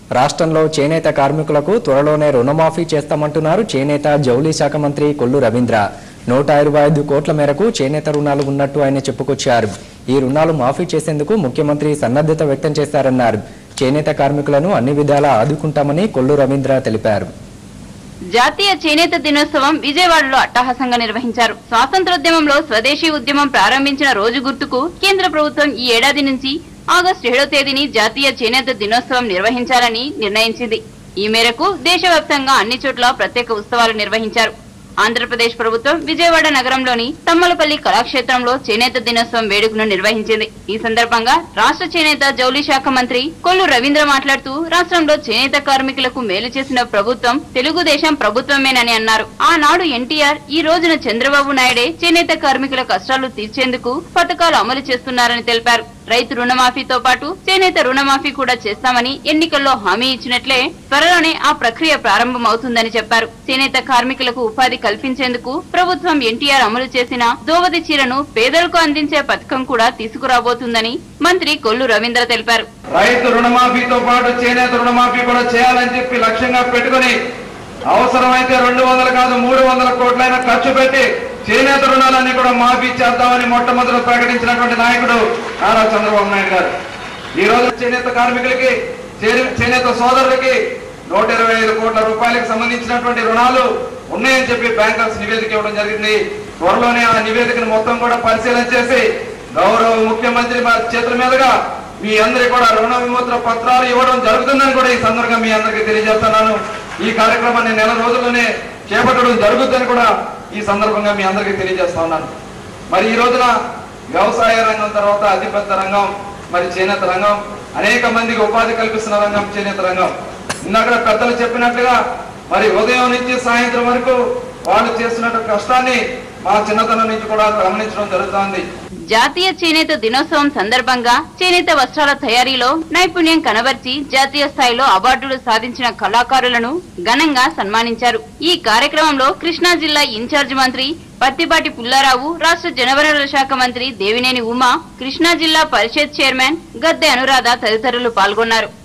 రాష్ట్రంలో చేనేత కార్మికులకు త్వరలోనే రుణమాఫీ చేస్తామంటున్నారు చేనేత జౌళి శాఖ మంత్రి కొల్లు రవీంద్ర నూట ఇరవై ఐదు కోట్ల మేరకు చేనేత రుణాలు ఉన్నట్టు ఆయన చెప్పుకొచ్చారు ఈ రుణాలు మాఫీ చేసేందుకు ముఖ్యమంత్రి సన్నద్ధత వ్యక్తం చేశారన్నారు చేనేత కార్మికులను అన్ని విధాలా ఆదుకుంటామని కొల్లు రవీంద్ర తెలిపారు జాతీయ చేనేత దినోత్సవం విజయవాడలో అట్టహాసంగా నిర్వహించారు స్వాతంత్రోద్యమంలో స్వదేశీ ఉద్యమం ప్రారంభించిన రోజు గుర్తుకు కేంద్ర ప్రభుత్వం ఈ ఏడాది నుంచి ఆగస్టు ఏడో తేదీని జాతీయ చేనేత దినోత్సవం నిర్వహించాలని నిర్ణయించింది ఈ మేరకు దేశవ్యాప్తంగా అన్ని చోట్ల ప్రత్యేక ఉత్సవాలు నిర్వహించారు ఆంధ్రప్రదేశ్ ప్రభుత్వం విజయవాడ నగరంలోని తమ్మలపల్లి కళాక్షేత్రంలో చేనేత దినోత్సవం వేడుకను నిర్వహించింది ఈ సందర్భంగా రాష్ట్ర చేనేత జౌళి శాఖ మంత్రి కొల్లు రవీంద్ర మాట్లాడుతూ రాష్ట్రంలో చేనేత కార్మికులకు మేలు చేసిన ప్రభుత్వం తెలుగుదేశం ప్రభుత్వమేనని అన్నారు ఆనాడు ఎన్టీఆర్ ఈ రోజున చంద్రబాబు నాయుడే చేనేత కార్మికుల కష్టాలు తీర్చేందుకు పథకాలు అమలు చేస్తున్నారని తెలిపారు రైతు రుణమాఫీతో పాటు చేనేత రుణమాఫీ కూడా చేస్తామని ఎన్నికల్లో హామీ ఇచ్చినట్లే త్వరలోనే ఆ ప్రక్రియ ప్రారంభమవుతుందని చెప్పారు చేనేత కార్మికులకు ఉపాధి కల్పించేందుకు ప్రభుత్వం ఎన్టీఆర్ అమలు చేసిన దోవది చీరను పేదలకు అందించే పథకం కూడా తీసుకురాబోతుందని మంత్రి కొల్లు రవీంద్ర తెలిపారు రైతు రుణమాఫీతో పాటు చేనేత రుణమాఫీ కూడా చేయాలని చెప్పి లక్ష్యంగా పెట్టుకుని అవసరమైతే రెండు వందలు కాదు మూడు వందల కోట్లైనా ఖర్చు పెట్టి చేనేత రుణాలన్నీ కూడా మాఫీ చేద్దామని మొట్టమొదటి ప్రకటించినటువంటి నాయకుడు నారా చంద్రబాబు నాయుడు గారు ఈ రోజు చేనేత కార్మికులకి చేనే- చేనేత సోదరులకి నూట ఇరవై ఐదు కోట్ల రూపాయలకు సంబంధించినటువంటి రుణాలు ఉన్నాయని చెప్పి బ్యాంకర్స్ నివేదిక ఇవ్వడం జరిగింది త్వరలోనే ఆ నివేదికను మొత్తం కూడా పరిశీలన చేసి గౌరవ ముఖ్యమంత్రి వారి చేతుల మీదుగా మీ అందరికి కూడా రుణ విముద్ర పత్రాలు ఇవ్వడం జరుగుతుందని కూడా ఈ సందర్భంగా మీ అందరికీ తెలియజేస్తున్నాను ఈ కార్యక్రమాన్ని నెల రోజుల్లోనే చేపట్టడం జరుగుతుందని కూడా ఈ సందర్భంగా మీ అందరికీ తెలియజేస్తా ఉన్నాను మరి ఈ రోజున వ్యవసాయ రంగం తర్వాత అతిపెద్ద రంగం మరి చేనేత రంగం అనేక మందికి ఉపాధి కల్పిస్తున్న రంగం చేనేత రంగం ఇందాక పెద్దలు చెప్పినట్లుగా మరి ఉదయం నుంచి సాయంత్రం వరకు వాళ్ళు చేస్తున్న కష్టాన్ని మా చిన్నతనం నుంచి కూడా గమనించడం జరుగుతోంది జాతీయ చేనేత దినోత్సవం సందర్భంగా చేనేత వస్త్రాల తయారీలో నైపుణ్యం కనబర్చి జాతీయ స్థాయిలో అవార్డులు సాధించిన కళాకారులను ఘనంగా సన్మానించారు ఈ కార్యక్రమంలో కృష్ణా జిల్లా ఇన్ఛార్జ్ మంత్రి పత్తిపాటి పుల్లారావు రాష్ట్ర జనవనరుల శాఖ మంత్రి దేవినేని ఉమా కృష్ణా జిల్లా పరిషత్ చైర్మన్ గద్దె అనురాధ తదితరులు పాల్గొన్నారు